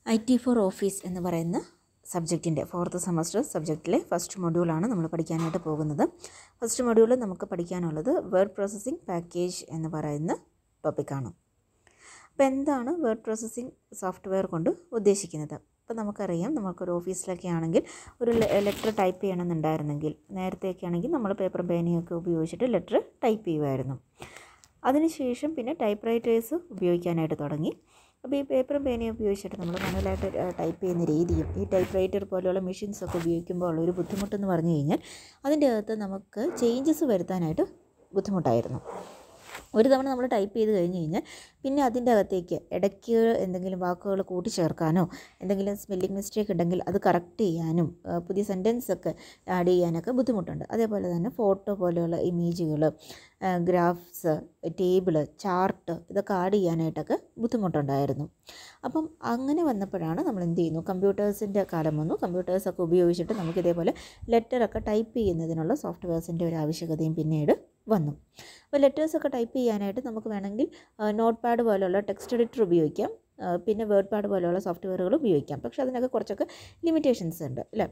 I T four office എന്ന് പറയുന്ന സബ്ജക്റ്റിൻ്റെ ഫോർത്ത് സെമസ്റ്റർ സബ്ജക്റ്റിലെ ഫസ്റ്റ് മൊഡ്യൂളാണ് നമ്മൾ പഠിക്കാനായിട്ട് പോകുന്നത് ഫസ്റ്റ് മൊഡ്യൂൾ നമുക്ക് പഠിക്കാനുള്ളത് വേർഡ് പ്രോസസ്സിംഗ് പാക്കേജ് എന്ന് പറയുന്ന ടോപ്പിക്കാണ് അപ്പോൾ എന്താണ് വേർഡ് പ്രോസസ്സിംഗ് സോഫ്റ്റ്വെയർ കൊണ്ട് ഉദ്ദേശിക്കുന്നത് അപ്പോൾ നമുക്കറിയാം നമുക്കൊരു ഓഫീസിലൊക്കെ ആണെങ്കിൽ ഒരു ലെറ്റർ ടൈപ്പ് ചെയ്യണമെന്നുണ്ടായിരുന്നെങ്കിൽ നേരത്തെയൊക്കെ ആണെങ്കിൽ നമ്മൾ പേപ്പറും പേനയൊക്കെ ഉപയോഗിച്ചിട്ട് ലെറ്റർ ടൈപ്പ് ചെയ്യുമായിരുന്നു അതിനുശേഷം പിന്നെ ടൈപ്പ് റൈറ്റേഴ്സ് ഉപയോഗിക്കാനായിട്ട് തുടങ്ങി അപ്പോൾ ഈ പേപ്പറും പേനയും ഉപയോഗിച്ചിട്ട് നമ്മൾ മാനുവലായിട്ട് ടൈപ്പ് ചെയ്യുന്ന രീതിയും ഈ ടൈപ്പ് റൈറ്റർ പോലെയുള്ള മെഷീൻസൊക്കെ ഉപയോഗിക്കുമ്പോൾ ഉള്ള ഒരു ബുദ്ധിമുട്ടെന്ന് പറഞ്ഞു കഴിഞ്ഞാൽ അതിൻ്റെ അകത്ത് നമുക്ക് ചേഞ്ചസ് വരുത്താനായിട്ട് ബുദ്ധിമുട്ടായിരുന്നു ഒരു തവണ നമ്മൾ ടൈപ്പ് ചെയ്ത് കഴിഞ്ഞ് കഴിഞ്ഞാൽ പിന്നെ അതിൻ്റെ അകത്തേക്ക് ഇടയ്ക്ക് എന്തെങ്കിലും വാക്കുകൾ കൂട്ടിച്ചേർക്കാനോ എന്തെങ്കിലും സ്പെല്ലിംഗ് മിസ്റ്റേക്ക് ഉണ്ടെങ്കിൽ അത് കറക്റ്റ് ചെയ്യാനും ആ, പുതിയ സെൻറ്റൻസ് ഒക്കെ ആഡ് ചെയ്യാനൊക്കെ ബുദ്ധിമുട്ടുണ്ട് അതേപോലെ തന്നെ ഫോട്ടോ പോലെയുള്ള ഇമേജുകൾ ഗ്രാഫ്സ് ടേബിള് ചാർട്ട് ഇതൊക്കെ ആഡ് ചെയ്യാനായിട്ടൊക്കെ ബുദ്ധിമുട്ടുണ്ടായിരുന്നു അപ്പം അങ്ങനെ വന്നപ്പോഴാണ് നമ്മൾ എന്ത് ചെയ്യുന്നു കമ്പ്യൂട്ടേഴ്സിൻ്റെ കാലം വന്നു കമ്പ്യൂട്ടേഴ്സൊക്കെ ഉപയോഗിച്ചിട്ട് നമുക്ക് ഇതേപോലെ ലെറ്ററൊക്കെ ടൈപ്പ് ചെയ്യുന്നതിനുള്ള സോഫ്റ്റ്വെയർസിൻ്റെ ഒരു ആവശ്യകതയും പിന്നീട് വന്നു അപ്പോൾ ലെറ്റേഴ്സൊക്കെ ടൈപ്പ് ചെയ്യാനായിട്ട് നമുക്ക് വേണമെങ്കിൽ നോട്ട് പാഡ് പോലെയുള്ള ടെക്സ്റ്റ് എഡിറ്റർ ഉപയോഗിക്കാം ആ, പിന്നെ വേർഡ് പാഡ് പോലെയുള്ള സോഫ്റ്റ്വെയറുകൾ ഉപയോഗിക്കാം പക്ഷേ അതിനൊക്കെ കുറച്ചൊക്കെ ലിമിറ്റേഷൻസ് ഉണ്ട് അല്ലേ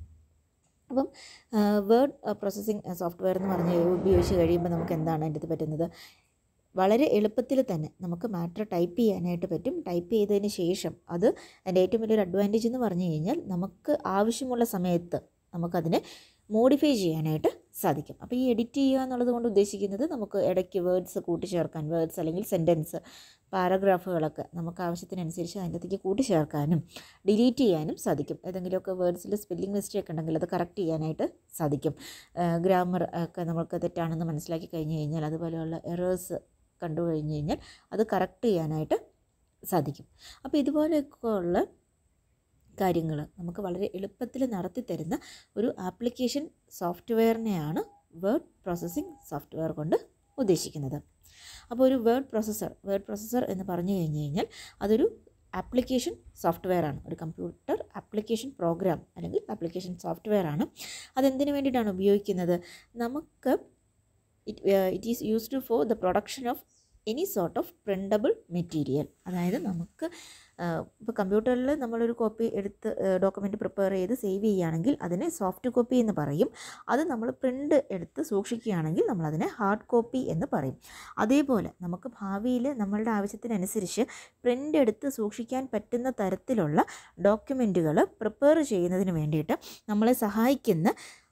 അപ്പം വേർഡ് പ്രോസസ്സിംഗ് സോഫ്റ്റ്വെയർ എന്ന് പറഞ്ഞ് ഉപയോഗിച്ച് കഴിയുമ്പോൾ നമുക്ക് എന്താണ് അതിൻ്റെ അത് പറ്റുന്നത് വളരെ എളുപ്പത്തിൽ തന്നെ നമുക്ക് മാറ്റർ ടൈപ്പ് ചെയ്യാനായിട്ട് പറ്റും ടൈപ്പ് ചെയ്തതിന് ശേഷം അത് അതിൻ്റെ ഏറ്റവും വലിയൊരു അഡ്വാൻറ്റേജ് എന്ന് പറഞ്ഞു കഴിഞ്ഞാൽ നമുക്ക് ആവശ്യമുള്ള സമയത്ത് നമുക്കതിനെ മോഡിഫൈ ചെയ്യാനായിട്ട് സാധിക്കും അപ്പോൾ ഈ എഡിറ്റ് ചെയ്യുക എന്നുള്ളത് കൊണ്ട് ഉദ്ദേശിക്കുന്നത് നമുക്ക് ഇടയ്ക്ക് വേർഡ്സ് കൂട്ടിച്ചേർക്കാൻ വേർഡ്സ് അല്ലെങ്കിൽ സെൻറ്റൻസ് പാരഗ്രാഫുകളൊക്കെ നമുക്ക് ആവശ്യത്തിനനുസരിച്ച് അതിൻ്റെ അകത്തേക്ക് കൂട്ടിച്ചേർക്കാനും ഡിലീറ്റ് ചെയ്യാനും സാധിക്കും ഏതെങ്കിലുമൊക്കെ വേർഡ്സിൽ സ്പെല്ലിംഗ് മിസ്റ്റേക്ക് ഉണ്ടെങ്കിൽ അത് കറക്റ്റ് ചെയ്യാനായിട്ട് സാധിക്കും ഗ്രാമർ ഒക്കെ നമുക്ക് തെറ്റാണെന്ന് മനസ്സിലാക്കി കഴിഞ്ഞ് കഴിഞ്ഞാൽ അതുപോലെയുള്ള എറേഴ്സ് കണ്ടു കഴിഞ്ഞ് കഴിഞ്ഞാൽ അത് കറക്റ്റ് ചെയ്യാനായിട്ട് സാധിക്കും അപ്പോൾ ഇതുപോലെയൊക്കെ ഉള്ള കാര്യങ്ങൾ നമുക്ക് വളരെ എളുപ്പത്തിൽ നടത്തി തരുന്ന ഒരു ആപ്ലിക്കേഷൻ സോഫ്റ്റ്വെയറിനെയാണ് വേർഡ് പ്രോസസ്സിംഗ് സോഫ്റ്റ്വെയർ കൊണ്ട് ഉദ്ദേശിക്കുന്നത് അപ്പോൾ ഒരു വേർഡ് പ്രോസസ്സർ വേർഡ് പ്രോസസ്സർ എന്ന് പറഞ്ഞു കഴിഞ്ഞ് കഴിഞ്ഞാൽ അതൊരു ആപ്ലിക്കേഷൻ സോഫ്റ്റ്വെയർ ആണ് ഒരു കമ്പ്യൂട്ടർ ആപ്ലിക്കേഷൻ പ്രോഗ്രാം അല്ലെങ്കിൽ ആപ്ലിക്കേഷൻ സോഫ്റ്റ്വെയർ ആണ് അതെന്തിനു വേണ്ടിയിട്ടാണ് ഉപയോഗിക്കുന്നത് നമുക്ക് it it is used for the production of any sort of printable material അതായത് നമുക്ക് ഇപ്പോൾ കമ്പ്യൂട്ടറിൽ നമ്മളൊരു കോപ്പി എടുത്ത് ഡോക്യുമെൻറ്റ് പ്രിപ്പയർ ചെയ്ത് സേവ് ചെയ്യുകയാണെങ്കിൽ അതിനെ സോഫ്റ്റ് കോപ്പി എന്ന് പറയും അത് നമ്മൾ പ്രിൻ്റ് എടുത്ത് സൂക്ഷിക്കുകയാണെങ്കിൽ നമ്മളതിനെ ഹാർഡ് കോപ്പി എന്ന് പറയും അതേപോലെ നമുക്ക് ഭാവിയിൽ നമ്മളുടെ ആവശ്യത്തിനനുസരിച്ച് പ്രിൻ്റ് എടുത്ത് സൂക്ഷിക്കാൻ പറ്റുന്ന തരത്തിലുള്ള ഡോക്യുമെൻറ്റുകൾ പ്രിപ്പയർ ചെയ്യുന്നതിന് വേണ്ടിയിട്ട് നമ്മളെ സഹായിക്കുന്ന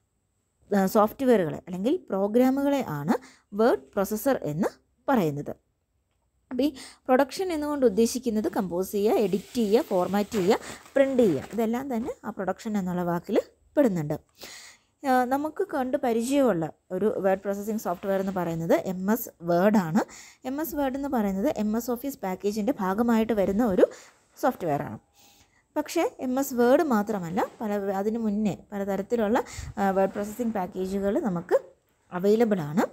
സോഫ്റ്റ്വെയറുകളെ അല്ലെങ്കിൽ പ്രോഗ്രാമുകളെ ആണ് വേർഡ് പ്രോസസ്സർ എന്ന് പറയുന്നത് അപ്പോൾ ഈ പ്രൊഡക്ഷൻ എന്നുകൊണ്ട് ഉദ്ദേശിക്കുന്നത് കമ്പോസ് ചെയ്യുക എഡിറ്റ് ചെയ്യുക ഫോർമാറ്റ് ചെയ്യുക പ്രിൻ്റ് ചെയ്യുക ഇതെല്ലാം തന്നെ ആ പ്രൊഡക്ഷൻ എന്നുള്ള വാക്കിൽ പെടുന്നുണ്ട് ആ, നമുക്ക് കണ്ട് പരിചയമുള്ള ഒരു വേർഡ് പ്രോസസ്സിംഗ് സോഫ്റ്റ്വെയർ എന്ന് പറയുന്നത് എം എസ് വേർഡാണ് എം എസ് വേർഡ് എന്ന് പറയുന്നത് എം എസ് ഓഫീസ് പാക്കേജിൻ്റെ ഭാഗമായിട്ട് വരുന്ന ഒരു സോഫ്റ്റ്വെയറാണ് പക്ഷേ എം എസ് വേർഡ് മാത്രമല്ല പല അതിന് മുന്നേ പലതരത്തിലുള്ള വേർഡ് പ്രോസസ്സിംഗ് പാക്കേജുകൾ നമുക്ക് അവൈലബിൾ ആണ്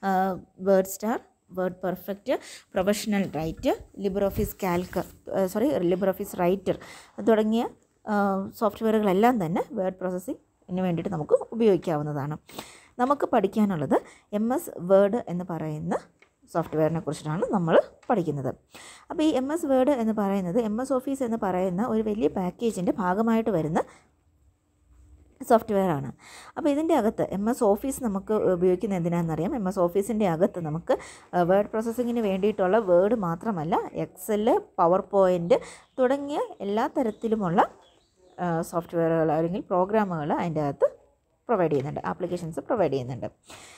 WordStar WordPerfect professional write LibreOffice Calc sorry LibreOffice Writer തുടങ്ങിയ സോഫ്റ്റ്വെയറുകളെല്ലാം തന്നെ വേർഡ് പ്രോസസ്സിങ്ങിന് വേണ്ടിയിട്ട് നമുക്ക് ഉപയോഗിക്കാവുന്നതാണ് നമുക്ക് പഠിക്കാനുള്ളത് എം എസ് വേർഡ് എന്ന് പറയുന്ന സോഫ്റ്റ്വെയറിനെ കുറിച്ചിട്ടാണ് നമ്മൾ പഠിക്കുന്നത് അപ്പോൾ ഈ എം എസ് വേർഡ് എന്ന് പറയുന്നത് എം എസ് ഓഫീസ് എന്ന് പറയുന്ന ഒരു വലിയ പാക്കേജിൻ്റെ ഭാഗമായിട്ട് വരുന്ന സോഫ്റ്റ്വെയർ ആണ് അപ്പോൾ ഇതിൻ്റെ അകത്ത് എം എസ് ഓഫീസ് നമുക്ക് ഉപയോഗിക്കുന്ന എന്തിനാണെന്നറിയാം എം എസ് ഓഫീസിൻ്റെ അകത്ത് നമുക്ക് വേർഡ് പ്രോസസ്സിങ്ങിന് വേണ്ടിയിട്ടുള്ള വേർഡ് മാത്രമല്ല എക്സല് പവർ പോയിൻറ്റ് തുടങ്ങിയ എല്ലാ തരത്തിലുമുള്ള സോഫ്റ്റ്വെയറുകൾ അല്ലെങ്കിൽ പ്രോഗ്രാമുകൾ അതിൻ്റെ അകത്ത് പ്രൊവൈഡ് ചെയ്യുന്നുണ്ട് ആപ്ലിക്കേഷൻസ് പ്രൊവൈഡ് ചെയ്യുന്നുണ്ട്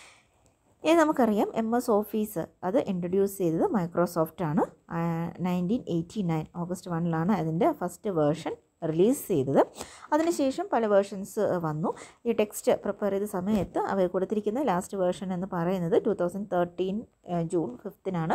ഇനി നമുക്കറിയാം എം എസ് ഓഫീസ് അത് ഇൻട്രൊഡ്യൂസ് ചെയ്തത് മൈക്രോസോഫ്റ്റ് ആണ് നയൻറ്റീൻ എയ്റ്റി നയൻ ഓഗസ്റ്റ് വണ്ണിലാണ് അതിൻ്റെ ഫസ്റ്റ് വേർഷൻ റിലീസ് ചെയ്തത് അതിനുശേഷം പല വേർഷൻസ് വന്നു ഈ ടെക്സ്റ്റ് പ്രിപ്പയർ ചെയ്ത സമയത്ത് അവർ കൊടുത്തിരിക്കുന്ന ലാസ്റ്റ് വേർഷൻ എന്ന് പറയുന്നത് ടു തൗസൻഡ് തേർട്ടീൻ ജൂൺ ഫിഫ്തിനാണ്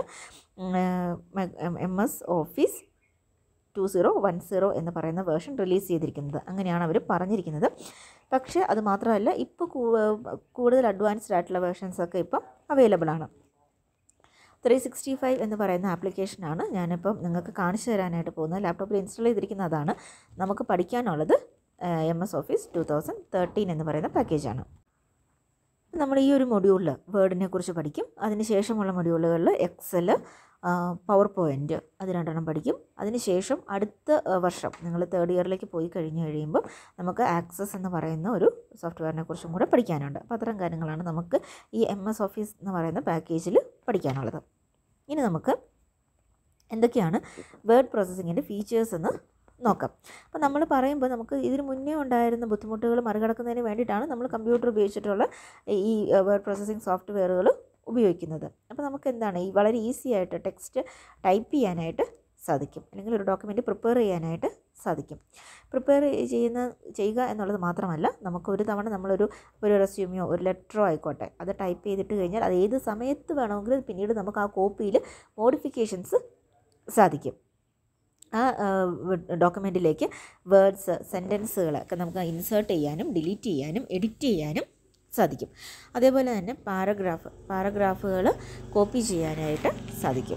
M S Office two zero one zero എന്ന് പറയുന്ന വേർഷൻ റിലീസ് ചെയ്തിരിക്കുന്നത് അങ്ങനെയാണ് അവർ പറഞ്ഞിരിക്കുന്നത് പക്ഷേ അത് മാത്രമല്ല ഇപ്പോൾ കൂടുതൽ അഡ്വാൻസ്ഡ് ആയിട്ടുള്ള വേർഷൻസൊക്കെ ഇപ്പം അവൈലബിൾ ആണ് ത്രീ സിക്സ്റ്റി ഫൈവ് എന്ന് പറയുന്ന ആപ്ലിക്കേഷനാണ് ഞാനിപ്പം നിങ്ങൾക്ക് കാണിച്ചു തരാനായിട്ട് പോകുന്നത് ലാപ്ടോപ്പിൽ ഇൻസ്റ്റാൾ ചെയ്തിരിക്കുന്ന അതാണ് നമുക്ക് പഠിക്കാനുള്ളത് M S Office two thousand thirteen എന്ന് പറയുന്ന പാക്കേജാണ് നമ്മൾ ഈ ഒരു മൊഡ്യൂളിൽ വേർഡിനെ കുറിച്ച് പഠിക്കും അതിന് ശേഷമുള്ള മൊഡ്യൂളുകളിൽ എക്സൽ പവർ പോയിൻറ്റ് അത് രണ്ടെണ്ണം പഠിക്കും അതിനുശേഷം അടുത്ത ആ, വർഷം നിങ്ങൾ തേർഡ് ഇയറിലേക്ക് പോയി കഴിഞ്ഞ് കഴിയുമ്പോൾ നമുക്ക് ആക്സസ് എന്ന് പറയുന്ന ഒരു സോഫ്റ്റ്വെയറിനെ കുറിച്ചും കൂടെ പഠിക്കാനുണ്ട് അപ്പോൾ അത്തരം കാര്യങ്ങളാണ് നമുക്ക് ഈ എം എസ് ഓഫീസ് എന്ന് പറയുന്ന പാക്കേജിൽ പഠിക്കാനുള്ളത് ഇനി നമുക്ക് എന്തൊക്കെയാണ് വേർഡ് പ്രോസസ്സിങ്ങിൻ്റെ ഫീച്ചേഴ്സ് എന്ന് നോക്കാം അപ്പോൾ നമ്മൾ പറയുമ്പോൾ നമുക്ക് ഇതിന് മുന്നേ ഉണ്ടായിരുന്ന ബുദ്ധിമുട്ടുകൾ മറികടക്കുന്നതിന് വേണ്ടിയിട്ടാണ് നമ്മൾ കമ്പ്യൂട്ടർ ഉപയോഗിച്ചിട്ടുള്ള ഈ വേർഡ് പ്രോസസ്സിംഗ് സോഫ്റ്റ്വെയറുകൾ ഉപയോഗിക്കുന്നത് അപ്പോൾ നമുക്ക് എന്താണ് ഈ വളരെ ഈസി ആയിട്ട് ടെക്സ്റ്റ് ടൈപ്പ് ചെയ്യാനായിട്ട് സാധിക്കും അല്ലെങ്കിൽ ഒരു ഡോക്യുമെൻറ്റ് പ്രിപ്പയർ ചെയ്യാനായിട്ട് സാധിക്കും പ്രിപ്പയർ ചെയ്യുന്ന ചെയ്യുക എന്നുള്ളത് മാത്രമല്ല നമുക്ക് ഒരു തവണ നമ്മളൊരു ഒരു റെസ്യൂമിയോ ഒരു ലെറ്ററോ ആയിക്കോട്ടെ അത് ടൈപ്പ് ചെയ്തിട്ട് കഴിഞ്ഞാൽ അത് ഏത് സമയത്ത് വേണമെങ്കിലും പിന്നീട് നമുക്ക് ആ കോപ്പിയിൽ മോഡിഫിക്കേഷൻസ് സാധിക്കും ആ ഡോക്യുമെൻറ്റിലേക്ക് വേർഡ്സ് സെൻറ്റൻസുകളൊക്കെ നമുക്ക് ഇൻസേർട്ട് ചെയ്യാനും ഡിലീറ്റ് ചെയ്യാനും എഡിറ്റ് ചെയ്യാനും സാധിക്കും അതേപോലെ തന്നെ പാരഗ്രാഫ് പാരഗ്രാഫുകൾ കോപ്പി ചെയ്യാനായിട്ട് സാധിക്കും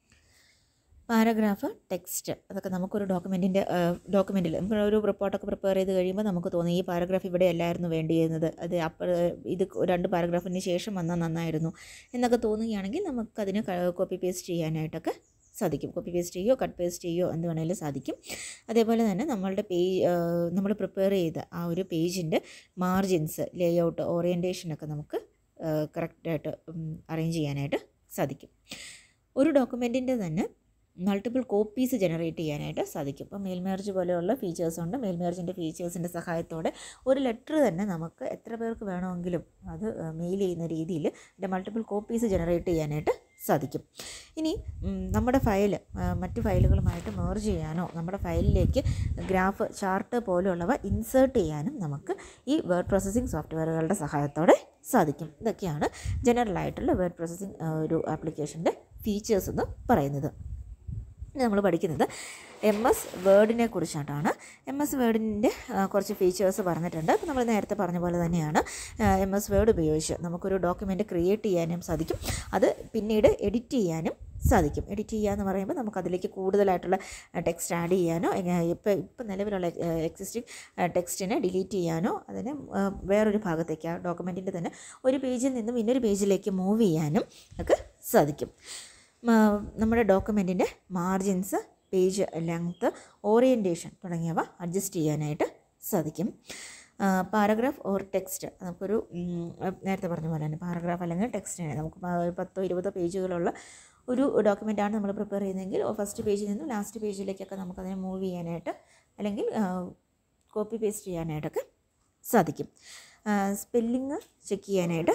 പാരഗ്രാഫ് ടെക്സ്റ്റ് അതൊക്കെ നമുക്കൊരു ഡോക്യുമെൻറ്റിൻ്റെ ഡോക്യുമെൻറ്റിൽ നമുക്ക് ഒരു റിപ്പോർട്ടൊക്കെ പ്രിപ്പയർ ചെയ്ത് കഴിയുമ്പോൾ നമുക്ക് തോന്നി ഈ പാരഗ്രാഫ് ഇവിടെ അല്ലായിരുന്നു വേണ്ടിയിരുന്നത് അത് അപ്പോൾ ഇത് രണ്ട് പാരഗ്രാഫിന് ശേഷം വന്നാൽ നന്നായിരുന്നു എന്നൊക്കെ തോന്നുകയാണെങ്കിൽ നമുക്കതിന് കോപ്പി പേസ്റ്റ് ചെയ്യാനായിട്ടൊക്കെ സാധിക്കും കോപ്പി പേസ്റ്റ് ചെയ്യോ കട്ട് പേസ്റ്റ് ചെയ്യോ എന്ത് വേണമെങ്കിലും സാധിക്കും അതേപോലെ തന്നെ നമ്മളുടെ പേജ് നമ്മൾ പ്രിപ്പയർ ചെയ്ത ആ ഒരു പേജിൻ്റെ മാർജിൻസ് ലേഔട്ട് ഓറിയൻറ്റേഷനൊക്കെ നമുക്ക് കറക്റ്റായിട്ട് അറേഞ്ച് ചെയ്യാനായിട്ട് സാധിക്കും ഒരു ഡോക്യുമെൻറ്റിൻ്റെ തന്നെ മൾട്ടിപ്പിൾ കോപ്പീസ് ജനറേറ്റ് ചെയ്യാനായിട്ട് സാധിക്കും ഇപ്പോൾ മെയിൽ മേർജ് പോലെയുള്ള ഫീച്ചേഴ്സ് ഉണ്ട് മെയിൽ മേർജിൻ്റെ ഫീച്ചേഴ്സിൻ്റെ സഹായത്തോടെ ഒരു ലെറ്റർ തന്നെ നമുക്ക് എത്ര പേർക്ക് വേണമെങ്കിലും അത് മെയിൽ ചെയ്യുന്ന രീതിയിൽ അതിൻ്റെ മൾട്ടിപ്പിൾ കോപ്പീസ് ജനറേറ്റ് ചെയ്യാനായിട്ട് സാധിക്കും ഇനി ഉം, നമ്മുടെ ഫയൽ മറ്റ് ഫയലുകളുമായിട്ട് മെർജ് ചെയ്യാനോ നമ്മുടെ ഫയലിലേക്ക് ഗ്രാഫ് ചാർട്ട് പോലെയുള്ളവ ഇൻസേർട്ട് ചെയ്യാനും നമുക്ക് ഈ വേർഡ് പ്രോസസ്സിംഗ് സോഫ്റ്റ്വെയറുകളുടെ സഹായത്തോടെ സാധിക്കും ഇതൊക്കെയാണ് ജനറൽ ആയിട്ടുള്ള വേർഡ് പ്രോസസ്സിംഗ് ഒരു ആപ്ലിക്കേഷൻ്റെ ഫീച്ചേഴ്സ് എന്ന് പറയുന്നത് ഇനി നമ്മൾ പഠിക്കുന്നത് എം എസ് വേർഡിനെ കുറിച്ചിട്ടാണ് എം എസ് വേർഡിൻ്റെ കുറച്ച് ഫീച്ചേഴ്സ് പറഞ്ഞിട്ടുണ്ട് അപ്പോൾ നമ്മൾ നേരത്തെ പറഞ്ഞ പോലെ തന്നെയാണ് എം എസ് വേർഡ് ഉപയോഗിച്ച് നമുക്കൊരു ഡോക്യുമെൻറ്റ് ക്രിയേറ്റ് ചെയ്യാനും സാധിക്കും അത് പിന്നീട് എഡിറ്റ് ചെയ്യാനും സാധിക്കും എഡിറ്റ് ചെയ്യുക എന്ന് പറയുമ്പോൾ നമുക്ക് അതിലേക്ക് കൂടുതലായിട്ടുള്ള ടെക്സ്റ്റ് ആഡ് ചെയ്യാനോ ഇപ്പോൾ ഇപ്പോൾ നിലവിലുള്ള എക്സിസ്റ്റിംഗ് ടെക്സ്റ്റിനെ ഡിലീറ്റ് ചെയ്യാനോ അതിന് ആ, വേറൊരു ഭാഗത്തേക്ക് ആ ഡോക്യുമെൻറ്റിൻ്റെ തന്നെ ഒരു പേജിൽ നിന്നും ഇന്നൊരു പേജിലേക്ക് മൂവ് ചെയ്യാനും ഒക്കെ സാധിക്കും മ- നമ്മുടെ ഡോക്യുമെൻറ്റിൻ്റെ മാർജിൻസ് പേജ് ലെങ്ത്ത് ഓറിയൻറ്റേഷൻ തുടങ്ങിയവ അഡ്ജസ്റ്റ് ചെയ്യാനായിട്ട് സാധിക്കും പാരഗ്രാഫ് ഓർ ടെക്സ്റ്റ് നമുക്കൊരു ഉം, നേരത്തെ പറഞ്ഞ പോലെ തന്നെ പാരഗ്രാഫ് അല്ലെങ്കിൽ ടെക്സ്റ്റിനെ നമുക്ക് പ- ഒരു പത്തോ ഇരുപതോ പേജുകളുള്ള ഒരു ഡോക്യുമെൻ്റാണ് നമ്മൾ പ്രിപ്പയർ ചെയ്യുന്നതെങ്കിൽ ഫസ്റ്റ് പേജിൽ നിന്നും ലാസ്റ്റ് പേജിലേക്കൊക്കെ നമുക്കതിനെ മൂവ് ചെയ്യാനായിട്ട് അല്ലെങ്കിൽ കോപ്പി പേസ്റ്റ് ചെയ്യാനായിട്ടൊക്കെ സാധിക്കും സ്പെല്ലിങ് ചെക്ക് ചെയ്യാനായിട്ട്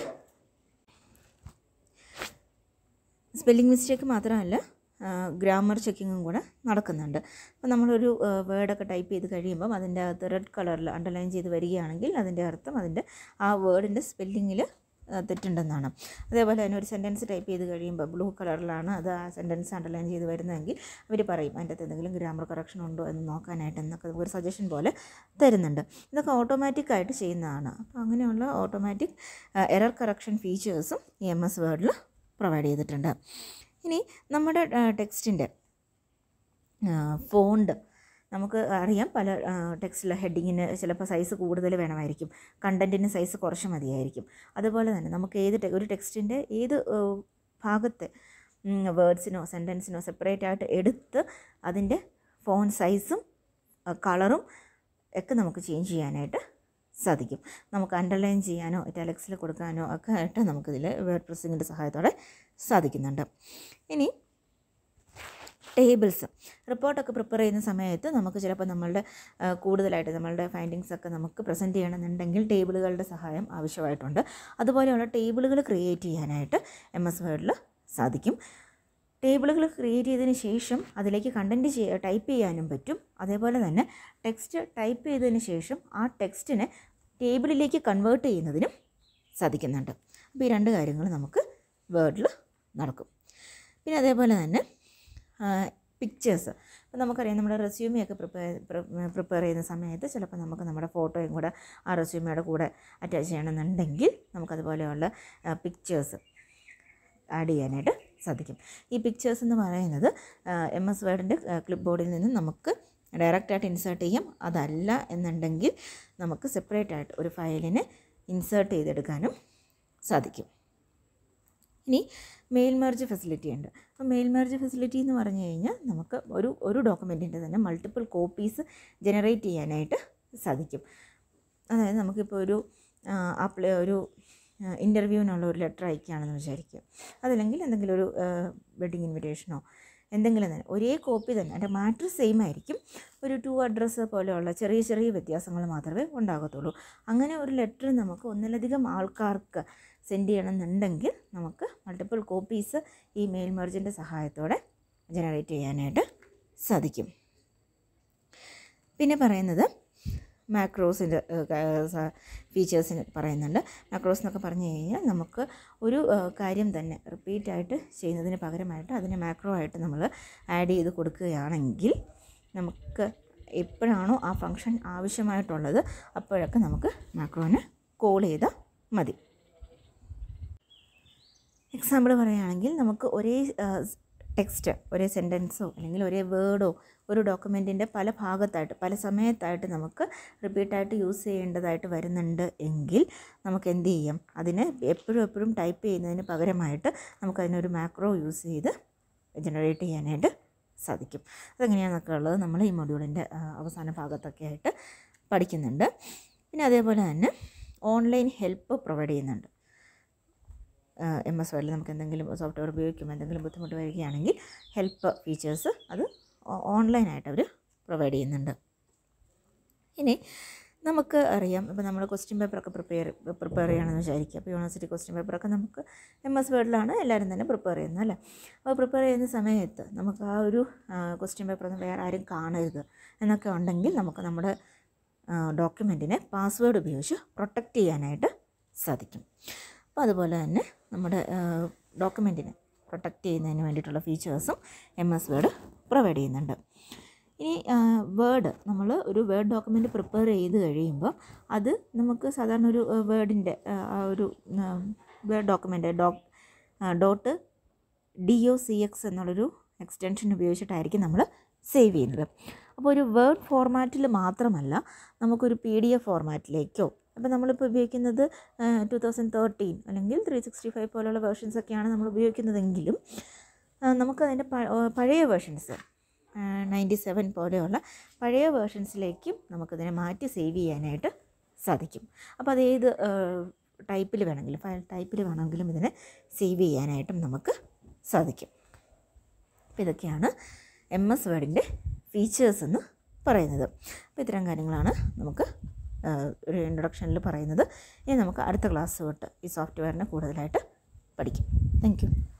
സ്പെല്ലിംഗ് മിസ്റ്റേക്ക് മാത്രമല്ല ഗ്രാമർ ചെക്കിങ്ങും കൂടെ നടക്കുന്നുണ്ട് അപ്പോൾ നമ്മളൊരു വേർഡൊക്കെ ടൈപ്പ് ചെയ്ത് കഴിയുമ്പം അതിൻ്റെ അകത്ത് റെഡ് കളറിൽ അണ്ടർലൈൻ ചെയ്ത് വരികയാണെങ്കിൽ അതിൻ്റെ അർത്ഥം അതിൻ്റെ ആ വേർഡിൻ്റെ സ്പെല്ലിങ്ങിൽ തെറ്റുണ്ടെന്നാണ് അതേപോലെ തന്നെ ഒരു സെൻറ്റൻസ് ടൈപ്പ് ചെയ്ത് കഴിയുമ്പോൾ ബ്ലൂ കളറിലാണ് അത് ആ സെൻറ്റൻസ് അണ്ടർലൈൻ ചെയ്ത് വരുന്നതെങ്കിൽ അവർ പറയും അതിൻ്റെ അകത്ത് എന്തെങ്കിലും ഗ്രാമർ കറക്ഷൻ ഉണ്ടോ എന്ന് നോക്കാനായിട്ട് എന്നൊക്കെ ഒരു സജഷൻ പോലെ തരുന്നുണ്ട് ഇതൊക്കെ ഓട്ടോമാറ്റിക്കായിട്ട് ചെയ്യുന്നതാണ് അപ്പോൾ അങ്ങനെയുള്ള ഓട്ടോമാറ്റിക് എറർ കറക്ഷൻ ഫീച്ചേഴ്സും ഈ എം എസ് വേർഡിൽ പ്രൊവൈഡ് ചെയ്തിട്ടുണ്ട് ഇനി നമ്മുടെ ടെക്സ്റ്റിൻ്റെ ഫോണ്ട് നമുക്ക് അറിയാം പല ടെക്സ്റ്റിലെ ഹെഡിങ്ങിന് ചിലപ്പോൾ സൈസ് കൂടുതൽ വേണമായിരിക്കും കണ്ടൻറ്റിന് സൈസ് കുറച്ച് മതിയായിരിക്കും അതുപോലെ തന്നെ നമുക്ക് ഏത് ടെ- ഒരു ടെക്സ്റ്റിൻ്റെ ഏത് ആ, ഭാഗത്തെ വേർഡ്സിനോ സെൻറ്റൻസിനോ സെപ്പറേറ്റ് ആയിട്ട് എടുത്ത് അതിൻ്റെ ഫോൺ സൈസും കളറും ഒക്കെ നമുക്ക് ചേഞ്ച് ചെയ്യാനായിട്ട് സാധിക്കും നമുക്ക് അണ്ടർലൈൻ ചെയ്യാനോ ഇറ്റാലിക്സിൽ കൊടുക്കാനോ ഒക്കെ ആയിട്ട് നമുക്കിതിൽ വേർഡ് പ്രസ്സിങ്ങിൻ്റെ സഹായത്തോടെ സാധിക്കുന്നുണ്ട് ഇനി ടേബിൾസ് റിപ്പോർട്ടൊക്കെ പ്രിപ്പയർ ചെയ്യുന്ന സമയത്ത് നമുക്ക് ചിലപ്പോൾ നമ്മളുടെ ആ, കൂടുതലായിട്ട് നമ്മളുടെ ഫൈൻഡിങ്സ് ഒക്കെ നമുക്ക് പ്രസൻറ്റ് ചെയ്യണമെന്നുണ്ടെങ്കിൽ ടേബിളുകളുടെ സഹായം ആവശ്യമായിട്ടുണ്ട് അതുപോലെയുള്ള ടേബിളുകൾ ക്രിയേറ്റ് ചെയ്യാനായിട്ട് എം എസ് വേർഡിൽ സാധിക്കും ടേബിളുകൾ ക്രിയേറ്റ് ചെയ്തതിന് ശേഷം അതിലേക്ക് കണ്ടൻറ്റ് ചെയ്യ ടൈപ്പ് ചെയ്യാനും പറ്റും അതേപോലെ തന്നെ ടെക്സ്റ്റ് ടൈപ്പ് ചെയ്തതിന് ശേഷം ആ ടെക്സ്റ്റിനെ ടേബിളിലേക്ക് കൺവേർട്ട് ചെയ്യുന്നതിനും സാധിക്കുന്നുണ്ട് അപ്പോൾ ഈ രണ്ട് കാര്യങ്ങൾ നമുക്ക് വേർഡിൽ നടക്കും പിന്നെ അതേപോലെ തന്നെ പിക്ചേഴ്സ് ഇപ്പോൾ നമുക്കറിയാം നമ്മുടെ റെസ്യൂമെയൊക്കെ പ്രിപ്പയർ പ്രിപ്പയർ ചെയ്യുന്ന സമയത്ത് ചിലപ്പോൾ നമുക്ക് നമ്മുടെ ഫോട്ടോയും കൂടെ ആ റെസ്യൂമയുടെ കൂടെ അറ്റാച്ച് ചെയ്യണമെന്നുണ്ടെങ്കിൽ നമുക്കതുപോലെയുള്ള പിക്ചേഴ്സ് ആഡ് ചെയ്യാനായിട്ട് സാധിക്കും ഈ പിക്ചേഴ്സ് എന്ന് പറയുന്നത് എം എസ് വേർഡിൻ്റെ ക്ലിപ്പ് ബോർഡിൽ നിന്ന് നമുക്ക് ഡയറക്റ്റായിട്ട് ഇൻസേർട്ട് ചെയ്യാം അതല്ല എന്നുണ്ടെങ്കിൽ നമുക്ക് സെപ്പറേറ്റ് ആയിട്ട് ഒരു ഫയലിനെ ഇൻസേർട്ട് ചെയ്തെടുക്കാനും സാധിക്കും ഇനി മെയിൽ മെർജ് ഫെസിലിറ്റി ഉണ്ട് അപ്പോൾ മെയിൽ മെർജ് ഫെസിലിറ്റി എന്ന് പറഞ്ഞു കഴിഞ്ഞാൽ നമുക്ക് ഒരു ഒരു ഡോക്യുമെൻറ്റിൻ്റെ തന്നെ മൾട്ടിപ്പിൾ കോപ്പീസ് ജനറേറ്റ് ചെയ്യാനായിട്ട് സാധിക്കും അതായത് നമുക്കിപ്പോൾ ഒരു അപ്ലൈ ഒരു ഇൻ്റർവ്യൂവിനുള്ള ഒരു ലെറ്റർ അയക്കുകയാണെന്ന് വിചാരിക്കുക അതല്ലെങ്കിൽ എന്തെങ്കിലും ഒരു വെഡിങ് ഇൻവിറ്റേഷനോ എന്തെങ്കിലും തന്നെ ഒരേ കോപ്പി തന്നെ അതിൻ്റെ മാറ്റർ സെയിം ആയിരിക്കും ഒരു ടു അഡ്രസ്സ് പോലെയുള്ള ചെറിയ ചെറിയ വ്യത്യാസങ്ങൾ മാത്രമേ ഉണ്ടാകത്തുള്ളൂ അങ്ങനെ ഒരു ലെറ്റർ നമുക്ക് ഒന്നിലധികം ആൾക്കാർക്ക് സെൻഡ് ചെയ്യണമെന്നുണ്ടെങ്കിൽ നമുക്ക് മൾട്ടിപ്പിൾ കോപ്പീസ് ഈ മെയിൽ മെർജിൻ്റെ സഹായത്തോടെ ജനറേറ്റ് ചെയ്യാനായിട്ട് സാധിക്കും പിന്നെ പറയുന്നത് മാക്രോസിൻ്റെ ഫീച്ചേഴ്സിന് പറയുന്നുണ്ട് മാക്രോസ് എന്നൊക്കെ പറഞ്ഞു കഴിഞ്ഞാൽ നമുക്ക് ഒരു കാര്യം തന്നെ റിപ്പീറ്റ് ആയിട്ട് ചെയ്യുന്നതിന് പകരമായിട്ട് അതിനെ മാക്രോ ആയിട്ട് നമ്മൾ ആഡ് ചെയ്ത് കൊടുക്കുകയാണെങ്കിൽ നമുക്ക് എപ്പോഴാണോ ആ ഫങ്ഷൻ ആവശ്യമായിട്ടുള്ളത് അപ്പോഴൊക്കെ നമുക്ക് മാക്രോനെ കോൾ ചെയ്താൽ മതി എക്സാമ്പിൾ പറയുകയാണെങ്കിൽ നമുക്ക് ഒരേ ടെക്സ്റ്റ് ഒരേ സെൻറ്റൻസോ അല്ലെങ്കിൽ ഒരേ വേർഡോ ഒരു ഡോക്യുമെൻറ്റിൻ്റെ പല ഭാഗത്തായിട്ട് പല സമയത്തായിട്ട് നമുക്ക് റിപ്പീറ്റായിട്ട് യൂസ് ചെയ്യേണ്ടതായിട്ട് വരുന്നുണ്ട് എങ്കിൽ നമുക്ക് എന്ത് ചെയ്യും അതിനെ എപ്പോഴും എപ്പോഴും ടൈപ്പ് ചെയ്യുന്നതിന് പകരമായിട്ട് നമുക്കതിനൊരു മാക്രോ യൂസ് ചെയ്ത് ജനറേറ്റ് ചെയ്യാനായിട്ട് സാധിക്കും അതെങ്ങനെയാണെന്നൊക്കെ ഉള്ളത് നമ്മൾ ഈ മൊഡ്യൂളിൻ്റെ അവസാന ഭാഗത്തൊക്കെ ആയിട്ട് പഠിക്കുന്നുണ്ട് പിന്നെ അതേപോലെ തന്നെ ഓൺലൈൻ ഹെൽപ്പ് പ്രൊവൈഡ് ചെയ്യുന്നുണ്ട് എം എസ് വേർഡിൽ നമുക്ക് എന്തെങ്കിലും സോഫ്റ്റ്വെയർ ഉപയോഗിക്കുമ്പോൾ എന്തെങ്കിലും ബുദ്ധിമുട്ട് വരികയാണെങ്കിൽ ഹെൽപ്പ് ഫീച്ചേഴ്സ് അത് ഓൺലൈനായിട്ട് അവർ പ്രൊവൈഡ് ചെയ്യുന്നുണ്ട് ഇനി നമുക്ക് അറിയാം ഇപ്പോൾ നമ്മൾ ക്വസ്റ്റ്യൻ പേപ്പറൊക്കെ പ്രിപ്പയർ പ്രിപ്പയർ ചെയ്യണമെന്ന് വിചാരിക്കുക അപ്പോൾ യൂണിവേഴ്സിറ്റി ക്വസ്റ്റ്യൻ പേപ്പറൊക്കെ നമുക്ക് എം എസ് വേർഡിലാണ് എല്ലാവരും തന്നെ പ്രിപ്പയർ ചെയ്യുന്നത് അല്ലേ അപ്പോൾ പ്രിപ്പയർ ചെയ്യുന്ന സമയത്ത് നമുക്ക് ആ ഒരു ക്വസ്റ്റ്യൻ പേപ്പറൊന്നും വേറെ ആരും കാണരുത് എന്നൊക്കെ ഉണ്ടെങ്കിൽ നമുക്ക് നമ്മുടെ ഡോക്യുമെൻറ്റിനെ പാസ്വേഡ് ഉപയോഗിച്ച് പ്രൊട്ടക്റ്റ് ചെയ്യാനായിട്ട് സാധിക്കും അപ്പോൾ അതുപോലെ തന്നെ നമ്മുടെ ഡോക്യുമെൻറ്റിനെ പ്രൊട്ടക്റ്റ് ചെയ്യുന്നതിന് വേണ്ടിയിട്ടുള്ള ഫീച്ചേഴ്സും എം എസ് വേർഡ് പ്രൊവൈഡ് ചെയ്യുന്നുണ്ട് ഇനി വേർഡ് നമ്മൾ ഒരു വേർഡ് ഡോക്യുമെൻറ്റ് പ്രിപ്പയർ ചെയ്ത് കഴിയുമ്പോൾ അത് നമുക്ക് സാധാരണ ഒരു വേർഡിൻ്റെ ആ ഒരു Word document doc dot D O C X എന്നുള്ളൊരു എക്സ്റ്റൻഷൻ ഉപയോഗിച്ചിട്ടായിരിക്കും നമ്മൾ സേവ് ചെയ്യുന്നത് അപ്പോൾ ഒരു വേർഡ് ഫോർമാറ്റിൽ മാത്രമല്ല നമുക്കൊരു പി ഡി എഫ് ഫോർമാറ്റിലേക്കോ അപ്പോൾ നമ്മളിപ്പോൾ ഉപയോഗിക്കുന്നത് ടു തൗസൻഡ് തേർട്ടീൻ അല്ലെങ്കിൽ ത്രീ സിക്സ്റ്റി ഫൈവ് പോലുള്ള വേർഷൻസൊക്കെയാണ് നമ്മൾ ഉപയോഗിക്കുന്നതെങ്കിലും നമുക്കതിൻ്റെ പഴയ വേർഷൻസ് നയൻറ്റി സെവൻ പോലെയുള്ള പഴയ വേർഷൻസിലേക്കും നമുക്കിതിനെ മാറ്റി സേവ് ചെയ്യാനായിട്ട് സാധിക്കും അപ്പോൾ അത് ഏത് ടൈപ്പിൽ വേണമെങ്കിലും ഫയൽ ടൈപ്പിൽ വേണമെങ്കിലും ഇതിനെ സേവ് ചെയ്യാനായിട്ടും നമുക്ക് സാധിക്കും അപ്പോൾ ഇതൊക്കെയാണ് എം എസ് വേർഡിൻ്റെ ഫീച്ചേഴ്സ് എന്ന് പറയുന്നത് അപ്പോൾ ഇത്തരം കാര്യങ്ങളാണ് നമുക്ക് ഒരു ഇൻട്രൊഡക്ഷനിൽ പറയുന്നത് ഇനി നമുക്ക് അടുത്ത ക്ലാസ് തൊട്ട് ഈ സോഫ്റ്റ്വെയറിനെ കൂടുതലായിട്ട് പഠിക്കും താങ്ക്